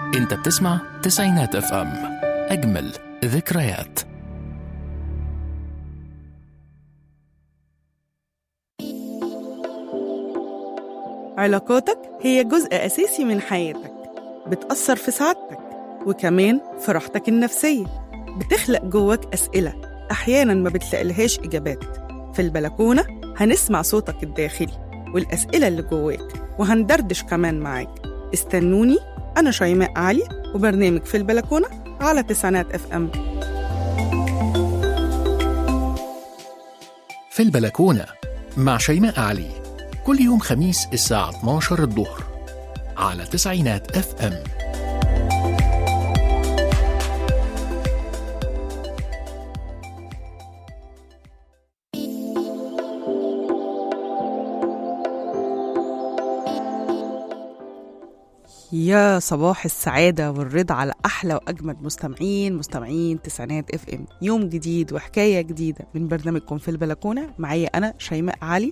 انت بتسمع تسعينات اف ام اجمل ذكريات علاقاتك هي جزء أساسي من حياتك بتأثر في سعادتك وكمان في راحتك النفسية بتخلق جواك أسئلة أحيانا ما بتلاقيلهاش إجابات في البلكونة هنسمع صوتك الداخلي والأسئلة اللي جواك وهندردش كمان معاك استنوني أنا شيماء علي وبرنامج في البلكونة على تسعينات اف ام في البلكونة مع شيماء علي كل يوم خميس الساعة 12 الظهر على تسعينات اف ام يا صباح السعادة والرضا على أحلى وأجمد مستمعين مستمعين تسعينات اف ام يوم جديد وحكاية جديدة من برنامجكم في البلكونة معايا أنا شيماء علي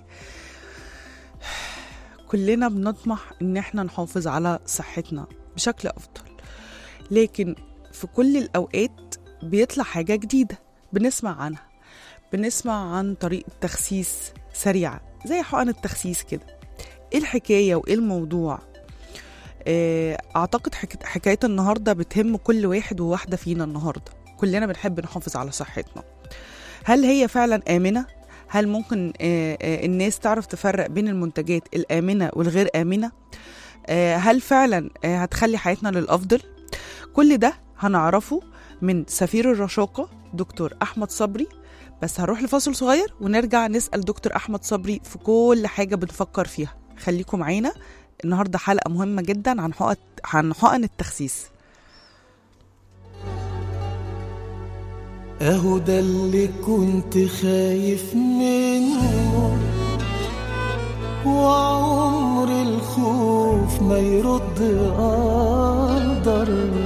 كلنا بنطمح إن احنا نحافظ على صحتنا بشكل أفضل لكن في كل الأوقات بيطلع حاجة جديدة بنسمع عنها بنسمع عن طريقة تخسيس سريعة زي حقن التخسيس كده ايه الحكاية وايه الموضوع آه، اعتقد حك- حكايه النهارده بتهم كل واحد وواحده فينا النهارده كلنا بنحب نحافظ على صحتنا هل هي فعلا امنه هل ممكن آه، آه، الناس تعرف تفرق بين المنتجات الامنه والغير امنه آه، هل فعلا آه، هتخلي حياتنا للافضل كل ده هنعرفه من سفير الرشاقه دكتور احمد صبري بس هنروح لفاصل صغير ونرجع نسال دكتور احمد صبري في كل حاجه بنفكر فيها خليكم معانا النهارده حلقه مهمه جدا عن حقن عن حقن التخسيس اهو ده اللي كنت خايف منه وعمر الخوف ما يرد قدر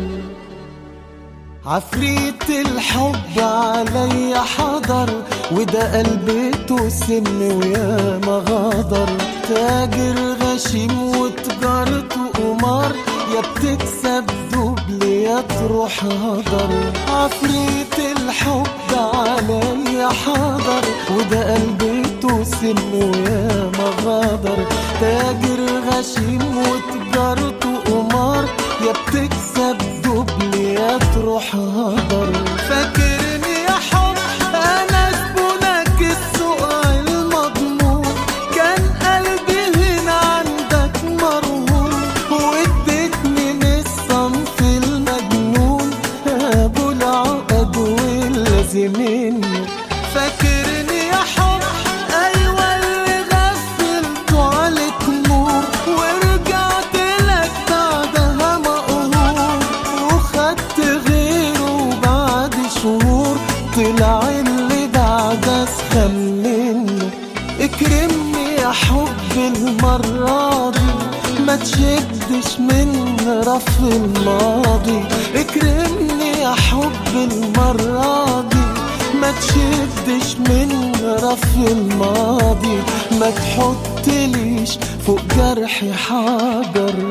عفريت الحب عليا حضر وده قلبته سم ويا ما غدر تاجر غشيم وتجارته قمار يا بتكسب دبل يا تروح هدر عفريت الحب عليا حضر وده قلبته سم ويا ما غدر تاجر غشيم وتجارته قمار يا بتكسب دبل يا تروح هدر فاكرني يا حب انا زبونك السوق المضمون كان قلبي هنا عندك مرهون واديتني من الصنف المجنون ابو العقد واللازمين فاكرني يا حب ايوه اللي غفلته عليك نور ورجعت لك بعدها مقهور وخدت غيره بعد شهور طلع اللي بعد اسخن منه اكرمني يا حب المرة دي ما تشدش من رف الماضي اكرمني يا حب المرة دي ما تشدش من رف الماضي ما تحطليش فوق جرحي حجر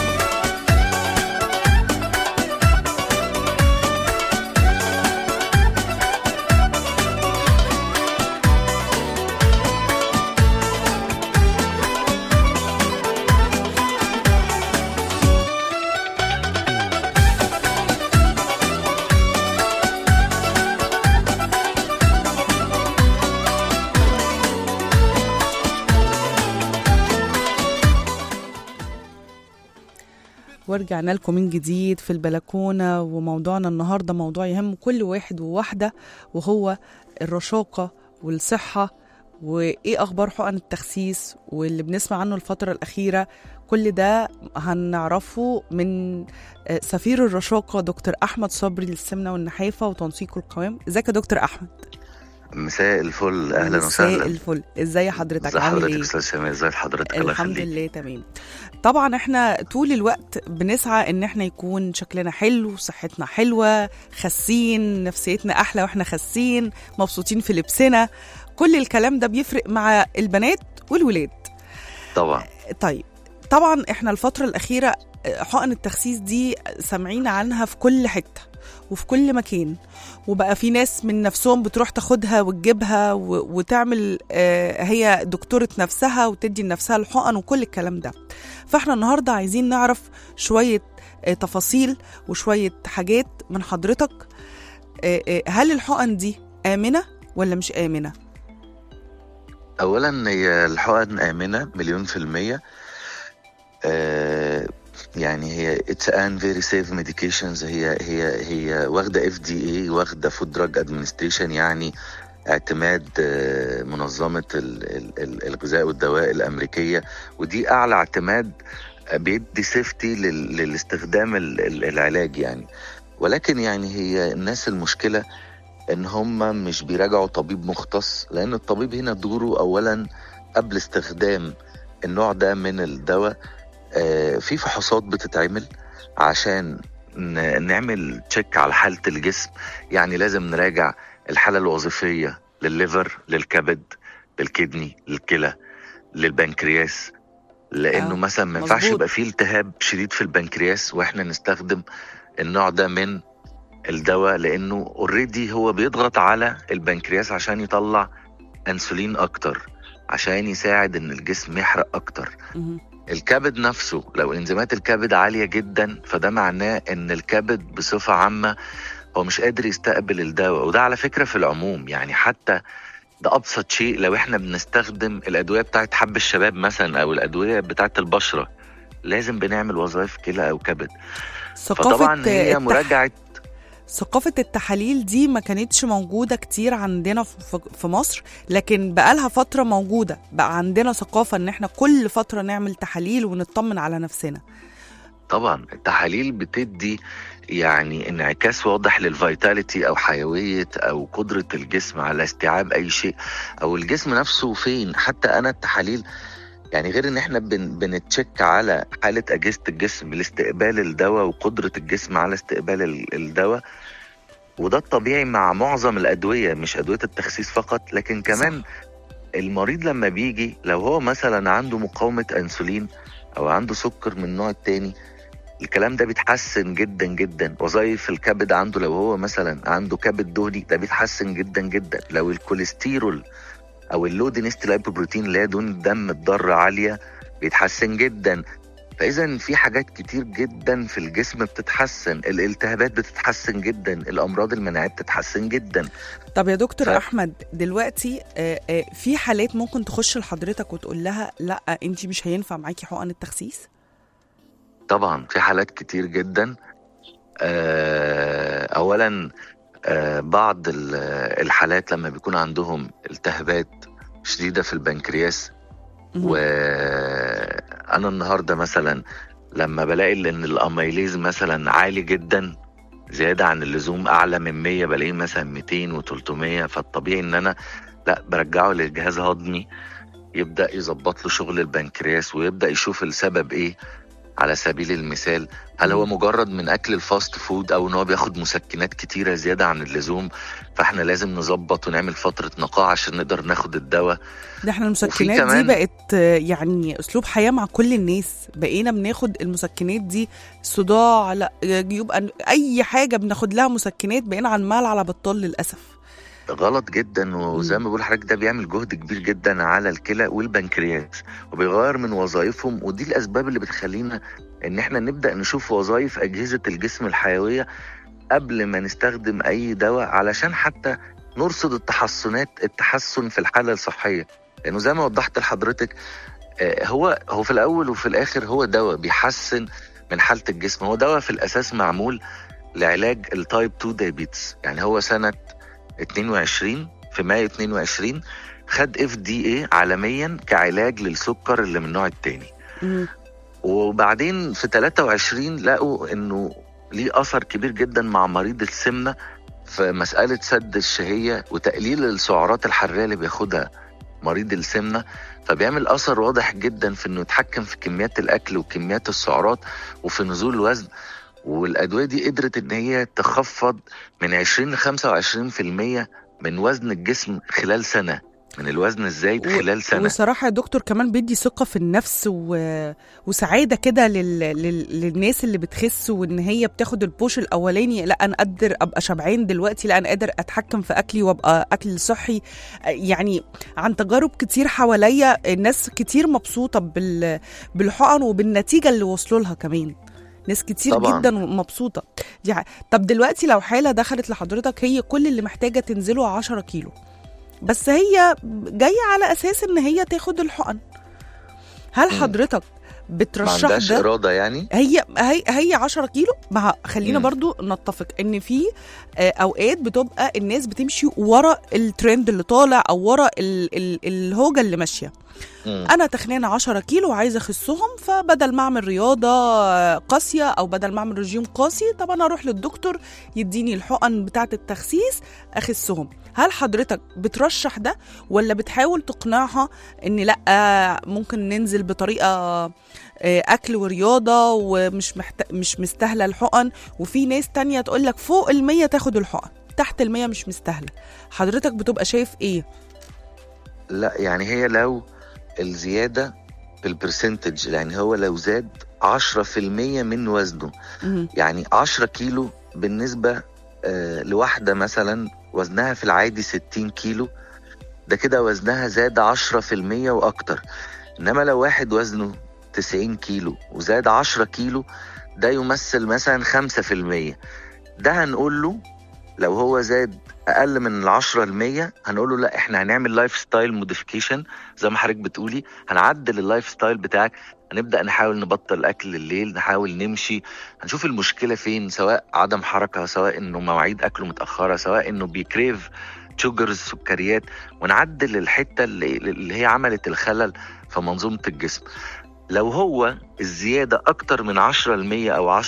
ورجعنا لكم من جديد في البلكونة وموضوعنا النهاردة موضوع يهم كل واحد وواحدة وهو الرشاقة والصحة وإيه أخبار حقن التخسيس واللي بنسمع عنه الفترة الأخيرة كل ده هنعرفه من آه، سفير الرشاقة دكتور أحمد صبري للسمنة والنحافة وتنسيق القوام ازيك يا دكتور أحمد مساء الفل اهلا مساء وسهلا الفل ازاي حضرتك ازي عامل حضرتك ايه استاذ شيماء ازي حضرتك الله الحمد يخليك لله تمام طبعا احنا طول الوقت بنسعى ان احنا يكون شكلنا حلو صحتنا حلوه خاسين نفسيتنا احلى واحنا خاسين مبسوطين في لبسنا كل الكلام ده بيفرق مع البنات والولاد طبعا طيب طبعا احنا الفتره الاخيره حقن التخسيس دي سامعين عنها في كل حته وفي كل مكان وبقى في ناس من نفسهم بتروح تاخدها وتجيبها و- وتعمل آه، هي دكتورة نفسها وتدي لنفسها الحقن وكل الكلام ده فاحنا النهاردة عايزين نعرف شوية آه، تفاصيل وشوية حاجات من حضرتك آه، آه، هل الحقن دي آمنة ولا مش آمنة؟ اولا هي الحقن امنه مليون في الميه آه يعني هي اتس ان فيري سيف ميديكيشنز هي هي هي واخده اف دي اي واخده فود دراج ادمنستريشن يعني اعتماد آه، منظمه ال- ال- ال- الغذاء والدواء الامريكيه ودي اعلى اعتماد آه، بيدي سيفتي للاستخدام ال- ال- العلاج يعني ولكن يعني هي الناس المشكله ان هم مش بيراجعوا طبيب مختص لان الطبيب هنا دوره اولا قبل استخدام النوع ده من الدواء آه، في فحوصات بتتعمل عشان ن- نعمل تشيك على حالة الجسم يعني لازم نراجع الحالة الوظيفية للليفر للكبد للكدني للكلى للبنكرياس لانه آه، مثلا ما ينفعش مظبوط. يبقى فيه التهاب شديد في البنكرياس واحنا نستخدم النوع ده من الدواء لانه اوريدي هو بيضغط على البنكرياس عشان يطلع انسولين اكتر عشان يساعد ان الجسم يحرق اكتر مهم. الكبد نفسه لو انزيمات الكبد عاليه جدا فده معناه ان الكبد بصفه عامه هو مش قادر يستقبل الدواء وده على فكره في العموم يعني حتى ده ابسط شيء لو احنا بنستخدم الادويه بتاعت حب الشباب مثلا او الادويه بتاعت البشره لازم بنعمل وظائف كلى او كبد فطبعا هي التح- مراجعه ثقافة التحاليل دي ما كانتش موجودة كتير عندنا في في مصر لكن بقالها فترة موجودة بقى عندنا ثقافة ان احنا كل فترة نعمل تحاليل ونطمن على نفسنا طبعا التحاليل بتدي يعني انعكاس واضح للفيتاليتي او حيويه او قدره الجسم على استيعاب اي شيء او الجسم نفسه فين حتى انا التحاليل يعني غير ان احنا بن بنتشك على حاله اجهزه الجسم لاستقبال الدواء وقدره الجسم على استقبال ال- الدواء وده الطبيعي مع معظم الادويه مش ادويه التخسيس فقط لكن كمان المريض لما بيجي لو هو مثلا عنده مقاومه انسولين او عنده سكر من النوع التاني الكلام ده بيتحسن جدا جدا وظائف الكبد عنده لو هو مثلا عنده كبد دهني ده بيتحسن جدا جدا لو الكوليسترول او اللو دينستي لايبوبروتين اللي هي دهون الدم الضاره عاليه بيتحسن جدا فاذا في حاجات كتير جدا في الجسم بتتحسن الالتهابات بتتحسن جدا الامراض المناعيه بتتحسن جدا طب يا دكتور ف- احمد دلوقتي آه، آه، في حالات ممكن تخش لحضرتك وتقول لها لا انت مش هينفع معاكي حقن التخسيس طبعا في حالات كتير جدا آه، اولا آه، بعض ال- الحالات لما بيكون عندهم التهابات شديده في البنكرياس مهم. وانا النهارده مثلا لما بلاقي ان الاميليز مثلا عالي جدا زياده عن اللزوم اعلى من 100 بلاقيه مثلا 200 و300 فالطبيعي ان انا لا برجعه للجهاز الهضمي يبدا يظبط له شغل البنكرياس ويبدا يشوف السبب ايه على سبيل المثال هل هو مم. مجرد من اكل الفاست فود او ان هو بياخد مسكنات كتيره زياده عن اللزوم فاحنا لازم نظبط ونعمل فتره نقاهه عشان نقدر ناخد الدواء ده احنا المسكنات دي كمان- بقت آه، يعني اسلوب حياه مع كل الناس بقينا بناخد المسكنات دي صداع لا يبقى اي حاجه بناخد لها مسكنات بقينا عمال على بطال للاسف غلط جدا وزي مم. ما بقول لحضرتك ده بيعمل جهد كبير جدا على الكلى والبنكرياس وبيغير من وظائفهم ودي الاسباب اللي بتخلينا ان احنا نبدا نشوف وظائف اجهزه الجسم الحيويه قبل ما نستخدم اي دواء علشان حتى نرصد التحسنات التحسن في الحاله الصحيه لانه زي ما وضحت لحضرتك آه، هو هو في الاول وفي الاخر هو دواء بيحسن من حاله الجسم هو دواء في الاساس معمول لعلاج التايب 2 دايبيتس يعني هو سنه 22 في مايو 22 خد اف دي اي عالميا كعلاج للسكر اللي من النوع الثاني مم. وبعدين في 23 لقوا انه ليه اثر كبير جدا مع مريض السمنه في مساله سد الشهيه وتقليل السعرات الحراريه اللي بياخدها مريض السمنه فبيعمل اثر واضح جدا في انه يتحكم في كميات الاكل وكميات السعرات وفي نزول الوزن والادويه دي قدرت ان هي تخفض من 20 ل 25% من وزن الجسم خلال سنه من الوزن الزايد و- خلال سنه وصراحة يا دكتور كمان بيدي ثقة في النفس و... وسعادة كده لل... لل... للناس اللي بتخس وإن هي بتاخد البوش الأولاني لا أنا قادر أبقى شبعان دلوقتي لا أنا قادر أتحكم في أكلي وأبقى أكل صحي يعني عن تجارب كتير حواليا الناس كتير مبسوطة بال... بالحقن وبالنتيجة اللي وصلوا لها كمان ناس كتير طبعاً. جدا مبسوطة دي ح... طب دلوقتي لو حالة دخلت لحضرتك هي كل اللي محتاجة تنزله 10 كيلو بس هي جايه على اساس ان هي تاخد الحقن هل مم. حضرتك ما بترشح عندهاش ده اراده يعني هي هي هي 10 كيلو مع خلينا مم. برضو نتفق ان في آه، اوقات بتبقى الناس بتمشي ورا الترند اللي طالع او ورا ال ال الهوجه اللي ماشيه مم. انا تخنانه 10 كيلو وعايزه اخسهم فبدل ما اعمل رياضه آه، قاسيه او بدل ما اعمل رجيم قاسي طب انا اروح للدكتور يديني الحقن بتاعه التخسيس اخسهم هل حضرتك بترشح ده ولا بتحاول تقنعها ان لا آه، ممكن ننزل بطريقه آه، اكل ورياضه ومش محت... مش مستاهله الحقن وفي ناس تانية تقول لك فوق المية تاخد الحقن تحت المية مش مستاهله حضرتك بتبقى شايف ايه لا يعني هي لو الزياده بالبرسنتج يعني هو لو زاد 10% من وزنه مهم. يعني 10 كيلو بالنسبة آه، لواحدة مثلا وزنها في العادي 60 كيلو ده كده وزنها زاد 10% وأكتر إنما لو واحد وزنه 90 كيلو وزاد 10 كيلو ده يمثل مثلا 5% ده هنقول له لو هو زاد اقل من العشرة المية هنقول له لا احنا هنعمل لايف ستايل موديفيكيشن زي ما حضرتك بتقولي هنعدل اللايف ستايل بتاعك هنبدا نحاول نبطل اكل الليل نحاول نمشي هنشوف المشكله فين سواء عدم حركه سواء انه مواعيد اكله متاخره سواء انه بيكريف شوجرز سكريات ونعدل الحته اللي, اللي هي عملت الخلل في منظومه الجسم لو هو الزياده اكتر من 10% او 10%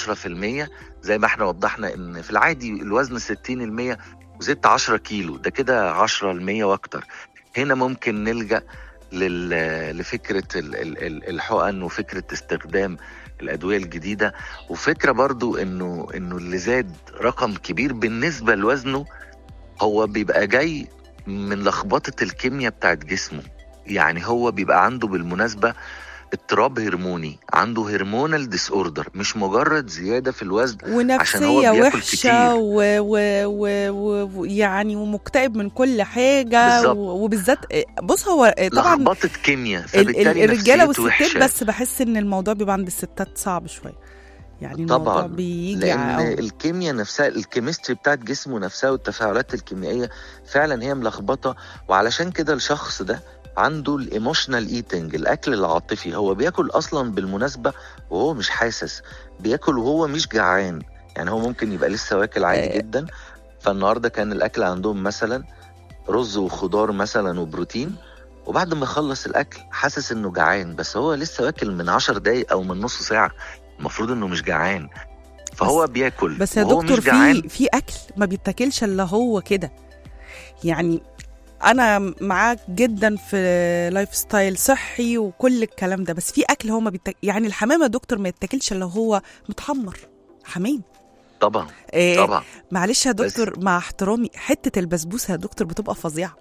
زي ما احنا وضحنا ان في العادي الوزن 60% وزدت 10 كيلو ده كده 10 المية واكتر هنا ممكن نلجأ لل... لفكرة ال- ال- ال- الحقن وفكرة استخدام الأدوية الجديدة وفكرة برضو إنه إنه اللي زاد رقم كبير بالنسبة لوزنه هو بيبقى جاي من لخبطة الكيمياء بتاعت جسمه يعني هو بيبقى عنده بالمناسبة اضطراب هرموني عنده هرمونال ديس اوردر مش مجرد زيادة في الوزن عشان هو ونفسية بياكل وحشة كتير. ويعني و... و... و... ويعني ومكتئب من كل حاجة بالظبط. و... وبالذات بص هو طبعا لخبطه كيمياء ال... ال... فبالتالي الرجالة نفسيته والستات وحشة. بس بحس ان الموضوع بيبقى عند الستات صعب شوية يعني الموضوع طبعا بيجي لان ع- الكيمياء نفسها الكيمستري بتاعت جسمه نفسها والتفاعلات الكيميائيه فعلا هي ملخبطه وعلشان كده الشخص ده عنده الايموشنال ايتنج الاكل العاطفي هو بياكل اصلا بالمناسبه وهو مش حاسس بياكل وهو مش جعان يعني هو ممكن يبقى لسه واكل عادي آه. جدا فالنهارده كان الاكل عندهم مثلا رز وخضار مثلا وبروتين وبعد ما يخلص الاكل حاسس انه جعان بس هو لسه واكل من عشر دقايق او من نص ساعه المفروض انه مش جعان فهو بياكل بس يا وهو دكتور مش جعان في في اكل ما بيتاكلش الا هو كده يعني انا معاك جدا في لايف ستايل صحي وكل الكلام ده بس في اكل هو ما بيتاكل يعني الحمام يا دكتور ما يتاكلش الا هو متحمر حمام طبعا إيه طبعا معلش يا بس- دكتور مع احترامي حته البسبوسه يا دكتور بتبقى فظيعه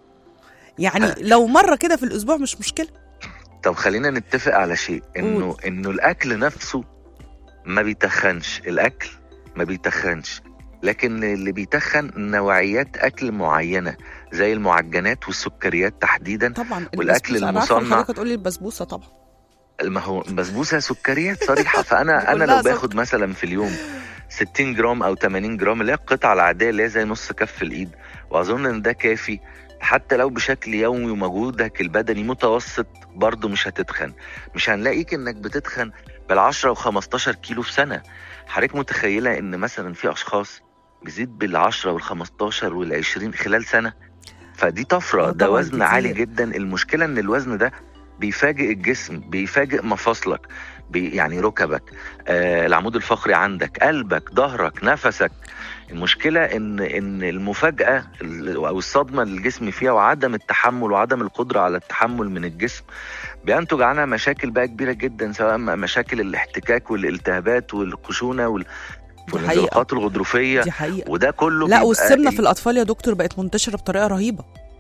يعني لو مره كده في الاسبوع مش مشكله طب خلينا نتفق على شيء انه انه الاكل نفسه ما بيتخنش الاكل ما بيتخنش لكن اللي بيتخن نوعيات اكل معينه زي المعجنات والسكريات تحديدا طبعا والأكل البسبوسة. أنا عارفة المصنع. حضرتك هتقولي البسبوسه طبعا ما هو بسبوسه سكريات صريحه فانا انا كلها لو باخد مثلا في اليوم 60 جرام او 80 جرام اللي هي القطعه العاديه اللي هي زي نص كف الايد واظن ان ده كافي حتى لو بشكل يومي ومجهودك البدني متوسط برضه مش هتتخن مش هنلاقيك انك بتتخن بال10 و15 كيلو في سنه حضرتك متخيله ان مثلا في اشخاص بيزيد بال10 وال15 وال20 خلال سنه فدي طفره آه ده طبعاً وزن عالي كتير. جدا المشكله ان الوزن ده بيفاجئ الجسم بيفاجئ مفاصلك بي يعني ركبك آه العمود الفقري عندك قلبك ظهرك نفسك المشكلة إن إن المفاجأة ال- أو الصدمة اللي الجسم فيها وعدم التحمل وعدم القدرة على التحمل من الجسم بينتج عنها مشاكل بقى كبيرة جدا سواء م- مشاكل الاحتكاك والالتهابات والخشونة وال- دي حقيقه والانزلاقات الغضروفية دي حقيقه وده كله لا بيبقى والسمنه في الاطفال يا دكتور بقت منتشره بطريقه رهيبه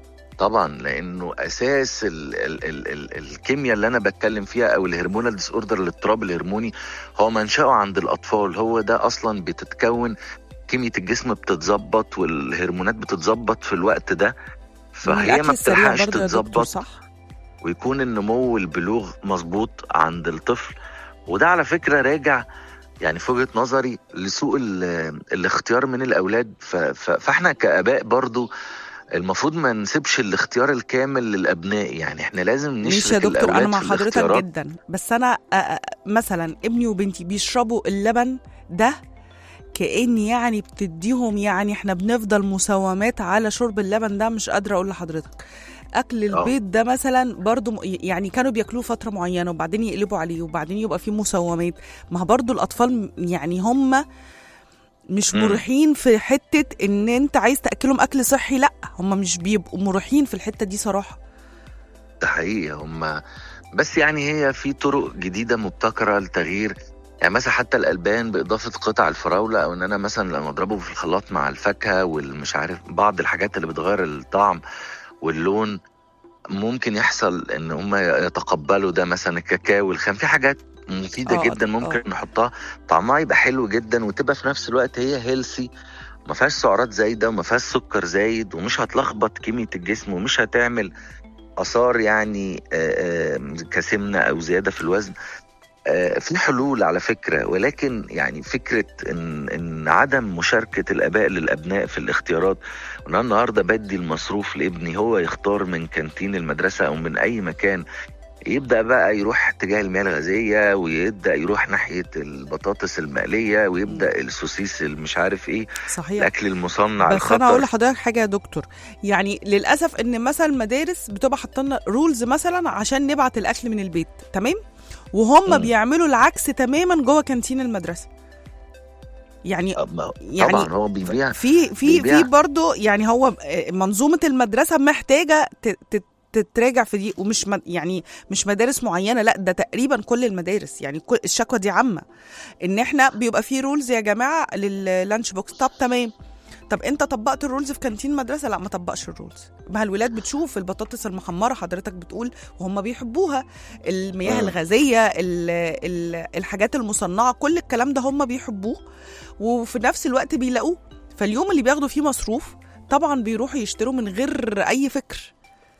طبعا لانه اساس ال ال ال ال الكيمياء اللي انا بتكلم فيها او الهرمونال ديس اوردر الاضطراب الهرموني هو منشأه عند الاطفال هو ده اصلا بتتكون كيمياء الجسم بتتظبط والهرمونات بتتظبط في الوقت ده فهي الأكل ما السريع بتلحقش برضه يا دكتور تتظبط صح ويكون النمو والبلوغ مظبوط عند الطفل وده على فكرة راجع يعني في وجهة نظري لسوء ال- الاختيار من الأولاد ف- ف- فاحنا كآباء برضو المفروض ما نسيبش الاختيار الكامل للأبناء يعني احنا لازم ماشي يا نشرك دكتور انا الأولاد مع في حضرتك الاختيارات جدا بس انا آه، آه، مثلا ابني وبنتي بيشربوا اللبن ده كأن يعني بتديهم يعني احنا بنفضل مساومات على شرب اللبن ده مش قادره اقول لحضرتك اكل البيض ده مثلا برضو م- يعني كانوا بياكلوه فتره معينه وبعدين يقلبوا عليه وبعدين يبقى فيه مسومات ما هو برضو الاطفال م- يعني هم مش مم. مريحين في حته ان انت عايز تاكلهم اكل صحي لا هم مش بيبقوا مريحين في الحته دي صراحه ده حقيقي هم بس يعني هي في طرق جديدة مبتكرة لتغيير يعني مثلا حتى الألبان بإضافة قطع الفراولة أو إن أنا مثلا لما أضربه في الخلاط مع الفاكهة والمش عارف بعض الحاجات اللي بتغير الطعم واللون ممكن يحصل إن هم يتقبلوا ده مثلا الكاكاو والخام في حاجات مفيدة آه، جدا آه. ممكن نحطها طعمها يبقى حلو جدا وتبقى في نفس الوقت هي هيلسي ما فيهاش سعرات زايدة وما فيهاش سكر زايد ومش هتلخبط كمية الجسم ومش هتعمل اثار يعني آه، آه، كسمنه او زياده في الوزن آه، في حلول على فكره ولكن يعني فكره ان ان عدم مشاركه الاباء للابناء في الاختيارات وانا النهارده بدي المصروف لابني هو يختار من كانتين المدرسه او من اي مكان يبدا بقى يروح اتجاه المياه الغازيه ويبدا يروح ناحيه البطاطس المقليه ويبدا السوسيس المش عارف ايه صحيح الاكل المصنع بس انا هقول الخطر لحضرتك حاجه يا دكتور يعني للاسف ان مثلا المدارس بتبقى حاطه رولز مثلا عشان نبعت الاكل من البيت تمام وهم مم. بيعملوا العكس تماما جوه كانتين المدرسه يعني آه، ما- يعني طبعا هو بيبيع في في بيبيع. في برضه يعني هو منظومه المدرسه محتاجه ت- ت- تتراجع في دي ومش مد- يعني مش مدارس معينه لا ده تقريبا كل المدارس يعني كل الشكوى دي عامه ان احنا بيبقى في رولز يا جماعه لللانش بوكس طب تمام طب انت طبقت الرولز في كانتين مدرسه لا ما طبقش الرولز ما الولاد بتشوف البطاطس المحمره حضرتك بتقول وهم بيحبوها المياه مم. الغازيه ال ال الحاجات المصنعه كل الكلام ده هم بيحبوه وفي نفس الوقت بيلاقوه فاليوم اللي بياخدوا فيه مصروف طبعا بيروحوا يشتروا من غير اي فكر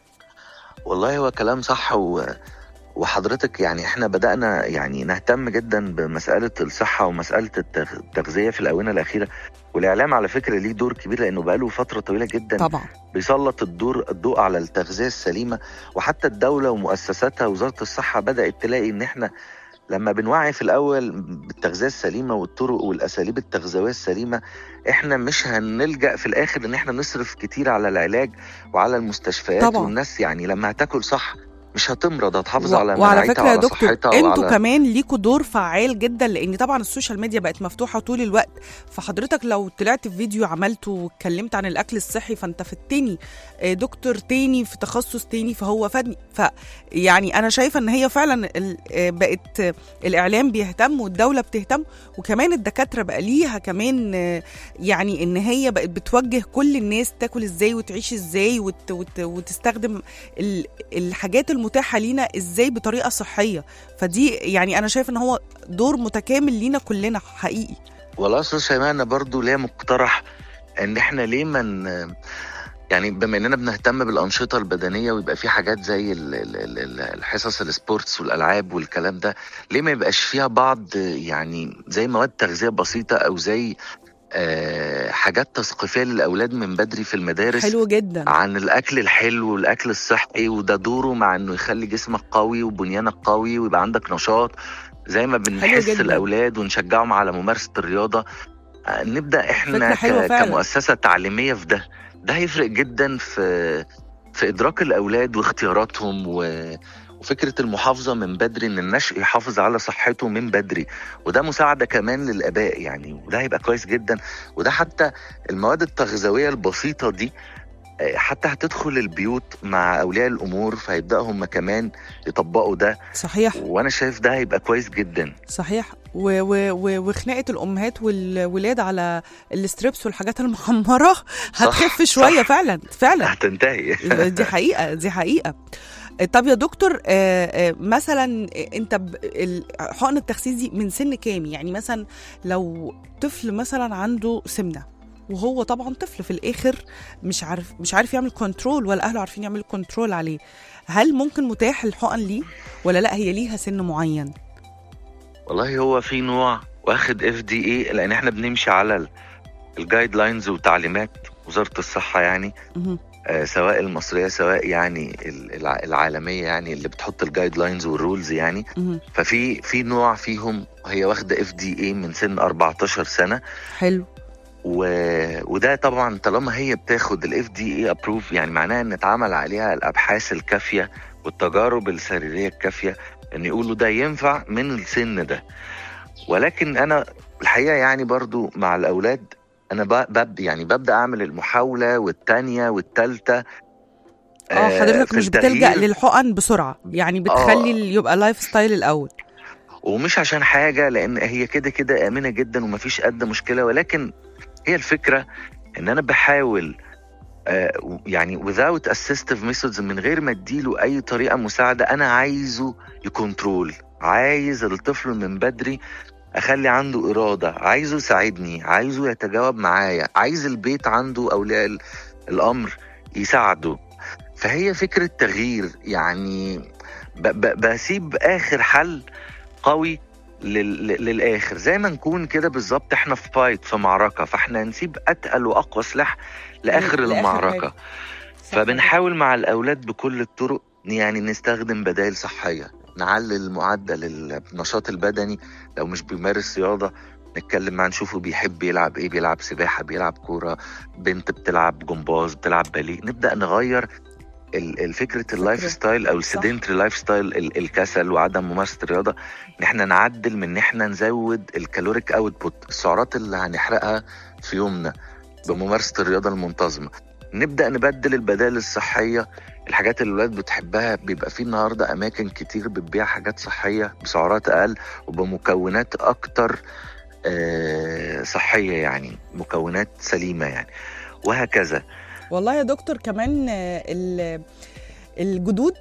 والله هو كلام صح و... وحضرتك يعني احنا بدأنا يعني نهتم جدا بمسألة الصحة ومسألة التغ- التغذية في الآونة الأخيرة والإعلام على فكرة ليه دور كبير لأنه بقاله فترة طويلة جدا طبعا بيسلط الدور الضوء على التغذية السليمة وحتى الدولة ومؤسساتها وزارة الصحة بدأت تلاقي إن احنا لما بنوعي في الأول بالتغذية السليمة والطرق والأساليب التغذوية السليمة احنا مش هنلجأ في الآخر إن احنا نصرف كتير على العلاج وعلى المستشفيات طبعا. والناس يعني لما هتاكل صح مش هتمرض هتحافظ و- على وعلى مناعتها فكره يا وعلى دكتور صحتها انتوا وعلى كمان ليكوا دور فعال جدا لان طبعا السوشيال ميديا بقت مفتوحه طول الوقت فحضرتك لو طلعت في فيديو عملته واتكلمت عن الاكل الصحي فانت فدتني آه، دكتور تاني في تخصص تاني فهو فادني فيعني انا شايفه ان هي فعلا ال- آه، بقت آه، الاعلام بيهتم والدوله بتهتم وكمان الدكاتره بقى ليها كمان آه، يعني ان هي بقت بتوجه كل الناس تاكل ازاي وتعيش ازاي وت وت وتستخدم ال- الحاجات المتاحه لينا ازاي بطريقه صحيه فدي يعني انا شايف ان هو دور متكامل لينا كلنا حقيقي والله استاذ شيماء انا برضو ليا مقترح ان احنا ليه من يعني بما اننا بنهتم بالانشطه البدنيه ويبقى في حاجات زي ال- ال- ال- ال- الحصص السبورتس والالعاب والكلام ده ليه ما يبقاش فيها بعض يعني زي مواد تغذيه بسيطه او زي آه، حاجات تثقيفيه للاولاد من بدري في المدارس حلو جدا عن الاكل الحلو والاكل الصحي وده دوره مع انه يخلي جسمك قوي وبنيانك قوي ويبقى عندك نشاط زي ما بنحس جدا. الاولاد ونشجعهم على ممارسه الرياضه آه، نبدا احنا فكرة حلوة ك- فعلا. كمؤسسه تعليميه في ده ده هيفرق جدا في في ادراك الاولاد واختياراتهم و وفكرة المحافظة من بدري إن النشء يحافظ على صحته من بدري وده مساعدة كمان للآباء يعني وده هيبقى كويس جدا وده حتى المواد التغذوية البسيطة دي آه، حتى هتدخل البيوت مع اولياء الامور فهيبداوا هم كمان يطبقوا ده صحيح وانا شايف ده هيبقى كويس جدا صحيح و و و وخناقه الامهات والولاد على الستريبس والحاجات المحمره هتخف صح، شويه صح. فعلا فعلا هتنتهي دي حقيقه دي حقيقه طب يا دكتور آه، آه، مثلا انت ب- ال- حقن التخسيس دي من سن كام يعني مثلا لو طفل مثلا عنده سمنه وهو طبعا طفل في الاخر مش عارف مش عارف يعمل كنترول ولا اهله عارفين يعملوا كنترول عليه هل ممكن متاح الحقن ليه ولا لا هي ليها سن معين والله هو في نوع واخد اف دي اي لان احنا بنمشي على الجايد لاينز وتعليمات وزاره الصحه يعني مهم. آه، سواء المصريه سواء يعني ال- الع- العالميه يعني اللي بتحط الجايد لاينز والرولز يعني مهم. ففي في نوع فيهم هي واخده اف دي اي من سن 14 سنه حلو و... وده طبعا طالما هي بتاخد الاف دي اي ابروف يعني معناها ان اتعمل عليها الابحاث الكافيه والتجارب السريريه الكافيه ان يقولوا ده ينفع من السن ده ولكن انا الحقيقه يعني برضو مع الاولاد انا ب- بب يعني ببدا اعمل المحاوله والتانيه والتالته اه حضرتك في مش بتلجأ التغيير. للحقن بسرعه يعني بتخلي آه. ال- يبقى لايف ستايل الاول ومش عشان حاجة لأن هي كده كده آمنة جدا ومفيش قد مشكلة ولكن هي الفكرة إن أنا بحاول آه، يعني without assistive methods من غير ما اديله أي طريقة مساعدة أنا عايزه يكنترول عايز الطفل من بدري أخلي عنده إرادة عايزه يساعدني عايزه يتجاوب معايا عايز البيت عنده أولياء ال- الأمر يساعده فهي فكرة تغيير يعني ب- ب- بسيب آخر حل قوي لل... لل- للاخر زي ما نكون كده بالظبط احنا في فايت في معركه فاحنا نسيب اتقل واقوى سلاح لاخر لآخر المعركه حاجة. فبنحاول مع الاولاد بكل الطرق يعني نستخدم بدائل صحيه نعلل معدل النشاط البدني لو مش بيمارس رياضه نتكلم معاه نشوفه بيحب يلعب ايه بيلعب سباحه بيلعب كوره بنت بتلعب جمباز بتلعب باليه نبدا نغير ال- الفكره اللايف فكرة. ستايل او صح. السيدنتري لايف ستايل ال- الكسل وعدم ممارسه الرياضه ان احنا نعدل من ان احنا نزود الكالوريك اوتبوت السعرات اللي هنحرقها في يومنا بممارسه الرياضه المنتظمه نبدا نبدل البدائل الصحيه الحاجات اللي الولاد بتحبها بيبقى في النهارده اماكن كتير بتبيع حاجات صحيه بسعرات اقل وبمكونات اكتر آه، صحيه يعني مكونات سليمه يعني وهكذا والله يا دكتور كمان آه، ال- الجدود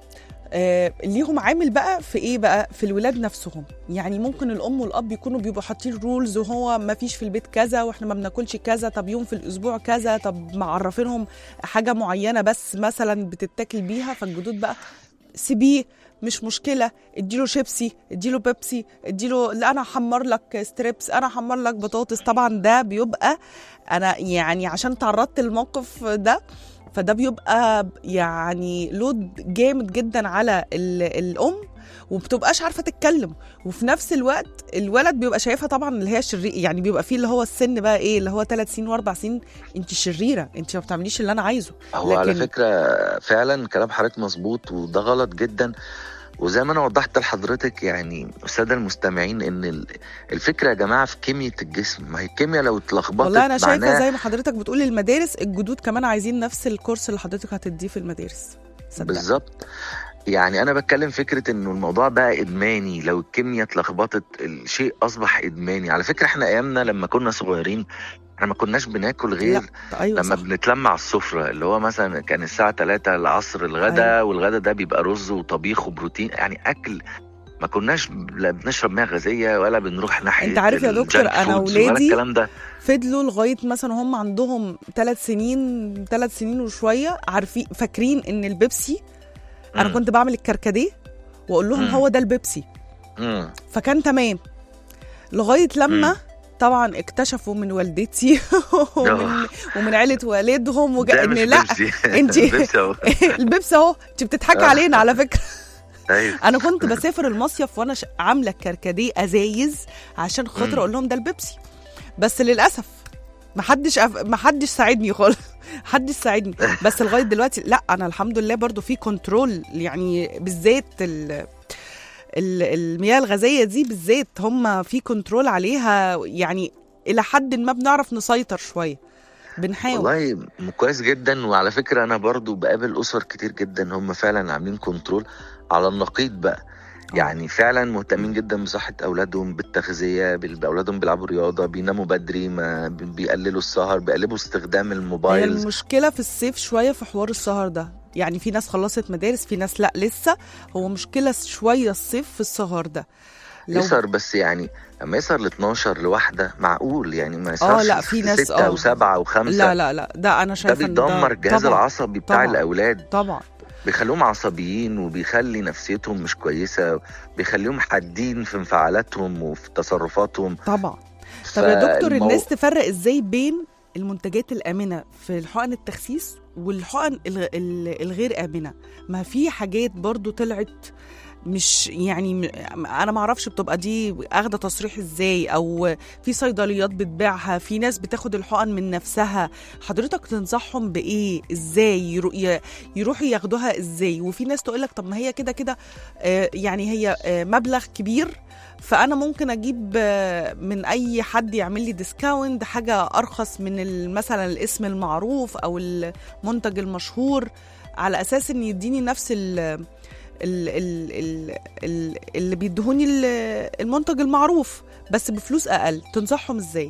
آه، ليهم عامل بقى في ايه بقى في الولاد نفسهم يعني ممكن الام والاب يكونوا بيبقوا حاطين رولز وهو ما فيش في البيت كذا واحنا ما بناكلش كذا طب يوم في الاسبوع كذا طب معرفينهم حاجه معينه بس مثلا بتتاكل بيها فالجدود بقى سيبيه مش مشكله اديله شيبسي اديله بيبسي اديله لا انا هحمر لك ستريبس انا هحمر لك بطاطس طبعا ده بيبقى انا يعني عشان تعرضت للموقف ده فده بيبقى يعني لود جامد جدا على ال- الام وبتبقاش عارفه تتكلم وفي نفس الوقت الولد بيبقى شايفها طبعا اللي هي شرير يعني بيبقى فيه اللي هو السن بقى ايه اللي هو ثلاث سنين واربع سنين انت شريره انت ما بتعمليش اللي انا عايزه هو على لكن- فكرة فعلا كلام حضرتك مظبوط وده غلط جدا وزي ما انا وضحت لحضرتك يعني الساده المستمعين ان ال- الفكره يا جماعه في كيمياء الجسم ما هي الكيمياء لو اتلخبطت والله انا شايفه معناها زي ما حضرتك بتقول المدارس الجدود كمان عايزين نفس الكورس اللي حضرتك هتديه في المدارس صدق بالظبط يعني انا بتكلم فكره انه الموضوع بقى ادماني لو الكيمياء اتلخبطت الشيء اصبح ادماني على فكره احنا ايامنا لما كنا صغيرين احنا ما كناش بناكل غير لا ايوه لما صح بنتلم على السفرة اللي هو مثلا كان الساعة 3 العصر الغدا أيوة. والغدا ده بيبقى رز وطبيخ وبروتين يعني أكل ما كناش لا بنشرب مياه غازية ولا بنروح ناحية أنت عارف يا دكتور، الجانك أنا فودز ولا ولادي الكلام ده فضلوا لغايه مثلا هم عندهم ثلاث سنين ثلاث سنين وشويه عارفين فاكرين ان البيبسي انا مم. كنت بعمل الكركديه واقول لهم مم. هو ده البيبسي مم. فكان تمام لغايه لما مم. طبعا اكتشفوا من والدتي ومن, آه. ومن عيله والدهم وجا ده ان مش لا بيبسي. انت- بيبسي أهو. البيبسي اهو انت بتضحكي آه. علينا على فكره أيوة. انا كنت بسافر المصيف وانا ش- عامله كركديه ازايز عشان خاطر مم. اقول لهم ده البيبسي بس للاسف محدش أف... محدش ساعدني خالص محدش ساعدني بس لغايه دلوقتي لا انا الحمد لله برضو في كنترول يعني بالذات ال... ال- المياه الغازيه دي بالذات هم في كنترول عليها يعني الى حد ما بنعرف نسيطر شويه بنحاول والله م- كويس جدا وعلى فكره انا برضو بقابل اسر كتير جدا هم فعلا عاملين كنترول على النقيض بقى آه. يعني فعلا مهتمين جدا بصحه اولادهم بالتغذيه بال- اولادهم بيلعبوا رياضه بيناموا بدري ما بي- بيقللوا السهر بيقللوا استخدام هي الموبايلز المشكله في الصيف شويه في حوار السهر ده يعني في ناس خلصت مدارس في ناس لا لسه هو مشكله شويه الصيف في السهر ده لو يسهر بس يعني لما يسهر ل 12 لوحده معقول يعني ما يسهرش لا، في ناس- 6 آه. او 7 او 5 لا لا لا ده انا ده شايفه إن بيدمر الجهاز طبعا العصبي بتاع طبعاً. الاولاد طبعا بيخليهم عصبيين وبيخلي نفسيتهم مش كويسه بيخليهم حادين في انفعالاتهم وفي تصرفاتهم طبعا طب يا دكتور فالمو- الناس تفرق ازاي بين المنتجات الآمنة في الحقن التخسيس والحقن الغ- ال- الغير آمنة ما في حاجات برضو طلعت مش يعني م- انا ما اعرفش بتبقى دي اخده تصريح ازاي او في صيدليات بتبيعها في ناس بتاخد الحقن من نفسها حضرتك تنصحهم بايه ازاي يرو- ي- يروحوا ياخدوها ازاي وفي ناس تقول لك طب ما هي كده كده آه، يعني هي آه، مبلغ كبير فانا ممكن اجيب آه، من اي حد يعمل لي ديسكاونت حاجه ارخص من ال- مثلا الاسم المعروف او المنتج المشهور على اساس ان يديني نفس ال ال ال ال ال اللي بيدهوني ال- المنتج المعروف بس بفلوس اقل تنصحهم ازاي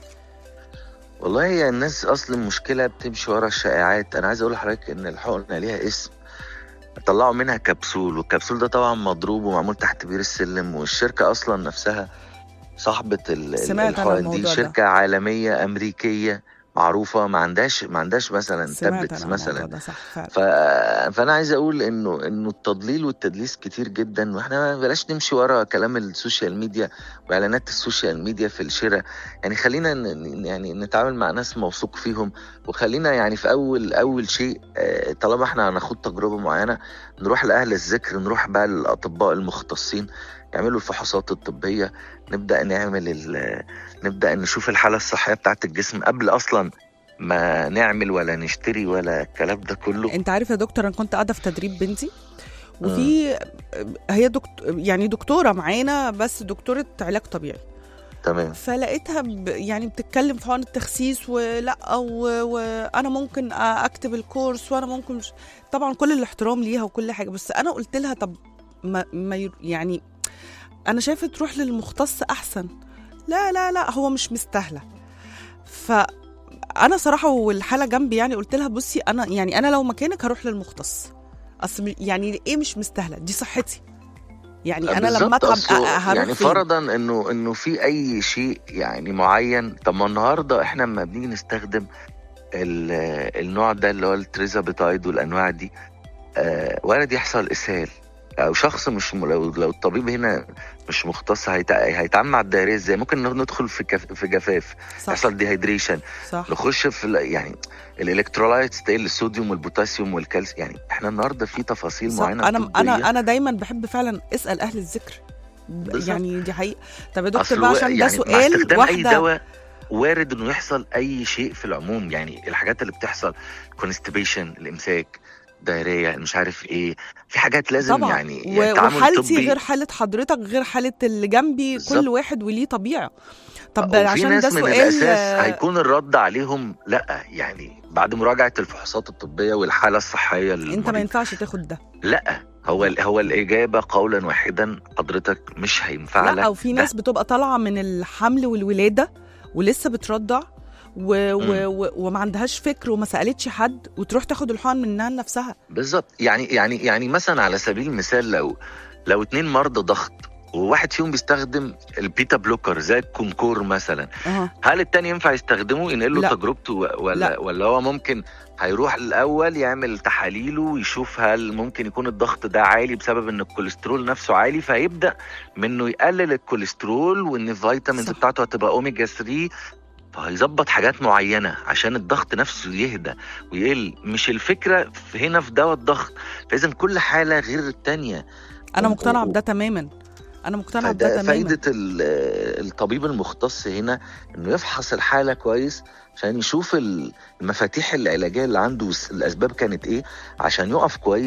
والله هي الناس اصل المشكله بتمشي ورا الشائعات انا عايز اقول لحضرتك ان الحقنه ليها اسم طلعوا منها كبسول والكبسول ده طبعا مضروب ومعمول تحت بير السلم والشركه اصلا نفسها صاحبه ال- ال- سمعت أنا الحقن دي الموضوع ده. شركه عالميه امريكيه معروفه ما عندهاش ما عندهاش مثلا سمعت تابلتس انا الموضوع مثلا ده صح فعلا ف... فانا عايز اقول انه انه التضليل والتدليس كتير جدا واحنا بلاش نمشي ورا كلام السوشيال ميديا واعلانات السوشيال ميديا في الشراء يعني خلينا ن... ن- يعني نتعامل مع ناس موثوق فيهم وخلينا يعني في اول اول شيء آه، طالما احنا هناخد تجربه معينه نروح لاهل الذكر نروح بقى للاطباء المختصين يعملوا الفحوصات الطبيه نبدا نعمل ال... نبدا نشوف الحاله الصحيه بتاعت الجسم قبل اصلا ما نعمل ولا نشتري ولا الكلام ده كله انت عارف يا دكتور انا كنت قاعده في تدريب بنتي وفي هي دكتور يعني دكتوره معانا بس دكتوره علاج طبيعي تمام فلقيتها ب... يعني بتتكلم في حقن التخسيس ولا و... وانا ممكن اكتب الكورس وانا ممكن مش... طبعا كل الاحترام ليها وكل حاجه بس انا قلت لها طب ما, ما ي- يعني انا شايفه تروح للمختص احسن لا لا لا هو مش مستاهله فانا صراحه والحاله جنبي يعني قلت لها بصي انا يعني انا لو مكانك هروح للمختص اصل م- يعني ايه مش مستاهله دي صحتي يعني انا لما بالظبط، اتعب أصل أ- هروح يعني فين؟ فرضا انه انه في اي شيء يعني معين طب ما النهارده احنا لما بنيجي نستخدم ال- النوع ده اللي هو التريزابيتايد والانواع دي آه وارد يحصل اسهال او شخص مش م- لو لو الطبيب هنا مش مختص هيتع- هيتعامل مع الدايريه ازاي ممكن ندخل في كف في جفاف صح يحصل ديهيدريشن صح نخش في ال- يعني الالكترولايتس تقل الصوديوم والبوتاسيوم والكالسيوم يعني احنا النهارده في تفاصيل صح معينه انا طبية. انا انا دايما بحب فعلا اسال اهل الذكر ب- بالظبط. يعني دي حقيقه طب يا دكتور أصل بقى هو عشان ده يعني مع سؤال استخدام اي واحده دواء وارد انه يحصل اي شيء في العموم يعني الحاجات اللي بتحصل كونستيبيشن الامساك دايريه مش عارف ايه في حاجات لازم طبعا يعني, و- يعني تعامل وحالتي طبي غير حاله حضرتك غير حاله اللي جنبي بالظبط. كل واحد وليه طبيعه طب وفي عشان ناس ده من سؤال الاساس آه، هيكون الرد عليهم لا يعني بعد مراجعه الفحوصات الطبيه والحاله الصحيه انت ما للمريض ينفعش تاخد ده لا هو ال- هو الاجابه قولا واحدا حضرتك مش هينفع لا لك او في ناس بتبقى طالعه من الحمل والولاده ولسه بترضع و... و... مم. و... وما عندهاش فكر وما سالتش حد وتروح تاخد الحقن منها لنفسها بالظبط يعني يعني يعني مثلا على سبيل المثال لو لو اتنين مرضى ضغط وواحد فيهم بيستخدم البيتا بلوكر زي الكونكور مثلا اه هل التاني ينفع يستخدمه ينقل له لا. تجربته ولا لا. ولا هو ممكن هيروح الاول يعمل تحاليله ويشوف هل ممكن يكون الضغط ده عالي بسبب ان الكوليسترول نفسه عالي فيبدا منه يقلل الكوليسترول وان الفيتامينز صح. بتاعته هتبقى اوميجا 3 فهيظبط حاجات معينه عشان الضغط نفسه يهدى ويقل مش الفكره في هنا في دواء الضغط فاذا كل حاله غير التانيه انا و- مقتنعه و- بده تماما انا مقتنعه بده فده تماما فايدة ال- الطبيب المختص هنا انه يفحص الحالة كويس عشان يشوف ال- المفاتيح العلاجية اللي عنده والس- الاسباب كانت ايه عشان يقف كويس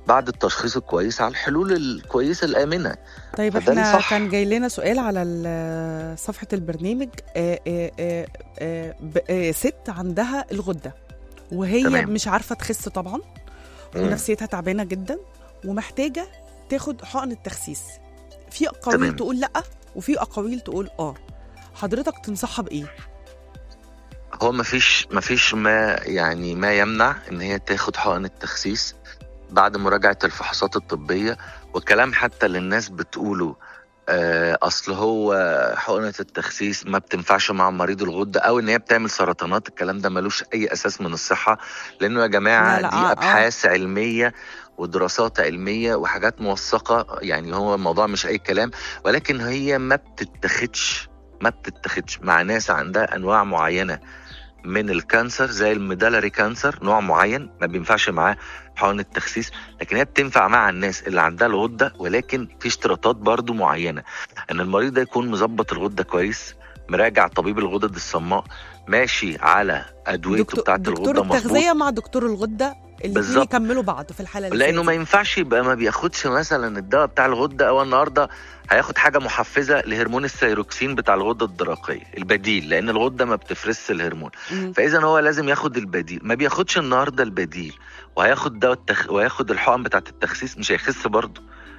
بعد التشخيص الكويس على الحلول الكويسه الامنه طيب فده احنا الصح. كان جاي لنا سؤال على ال- صفحة البرنامج آه، آه، آه، آه، ب- آه، ست عندها الغدة وهي تمام. مش عارفة تخس طبعا مم. ونفسيتها تعبانة جدا ومحتاجة تاخد حقن التخسيس في أقاويل تمام. تقول لأ وفي أقاويل تقول آه حضرتك تنصحها بإيه؟ هو مفيش مفيش ما يعني ما يمنع ان هي تاخد حقن التخسيس بعد مراجعه الفحوصات الطبيه والكلام حتى اللي الناس بتقوله آه، اصل هو حقنه التخسيس ما بتنفعش مع مريض الغده او ان هي بتعمل سرطانات الكلام ده ملوش اي اساس من الصحه لانه يا جماعه لا، لا، دي آه، آه. ابحاث علميه ودراسات علميه وحاجات موثقه يعني هو الموضوع مش اي كلام ولكن هي ما بتتاخدش ما بتتاخدش مع ناس عندها انواع معينه من الكانسر زي الميدالري كانسر نوع معين ما بينفعش معاه حقن التخسيس لكن هي بتنفع مع الناس اللي عندها الغده ولكن في اشتراطات برضو معينه ان المريض ده يكون مظبط الغده كويس مراجع طبيب الغدد الصماء ماشي على ادويته دكتور, بتاعت دكتور الغده مظبوط التغذية مع دكتور الغدة الاثنين بالظبط. يكملوا بعض في الحالة اللي لانه زي ما دي. ينفعش يبقى ما بياخدش مثلا الدواء بتاع الغده او النهارده هياخد حاجه محفزه لهرمون الثيروكسين بتاع الغده الدرقيه البديل لان الغده ما بتفرزش الهرمون مم. فاذا هو لازم ياخد البديل ما بياخدش النهارده البديل وهياخد دواء التخ... وياخد الحقن بتاعت التخسيس مش هيخس برضه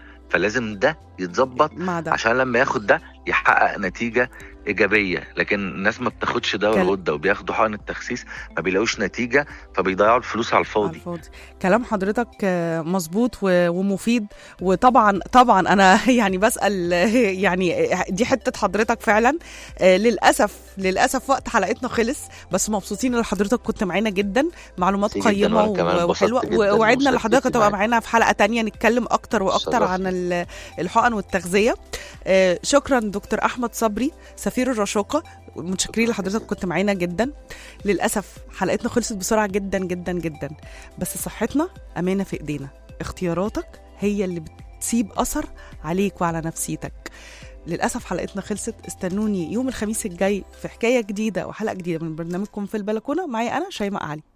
فلازم ده يتظبط مع ده عشان لما ياخد ده يحقق نتيجه ايجابيه لكن الناس ما بتاخدش دواء كل- الغده وبياخدوا حقن التخسيس ما بيلاقوش نتيجه فبيضيعوا الفلوس على على الفاضي الفاضي كلام حضرتك آه، مظبوط و- ومفيد وطبعا طبعا انا يعني بسال آه، يعني آه، دي حته حضرتك فعلا آه، للاسف للاسف وقت حلقتنا خلص بس مبسوطين ان حضرتك كنت معانا جدا معلومات ميرسي جداً، قيمه وأنا كمان و- انبسطت وحلوه جداً و- ووعدنا بمشاركتي لحضرتك تبقى معاك. معانا في حلقه تانية نتكلم اكتر واكتر عن شرفني. ال- الحقن والتغذيه آه، شكرا دكتور احمد صبري سفير الرشاقه متشكرين شكراً لحضرتك جزيلاً. كنت معانا جدا للاسف حلقتنا خلصت بسرعه جدا جدا جدا بس صحتنا امانه في ايدينا اختياراتك هي اللي بتسيب اثر عليك وعلى نفسيتك للاسف حلقتنا خلصت استنوني يوم الخميس الجاي في حكايه جديده وحلقه جديده من برنامجكم في البلكونه معايا انا شيماء علي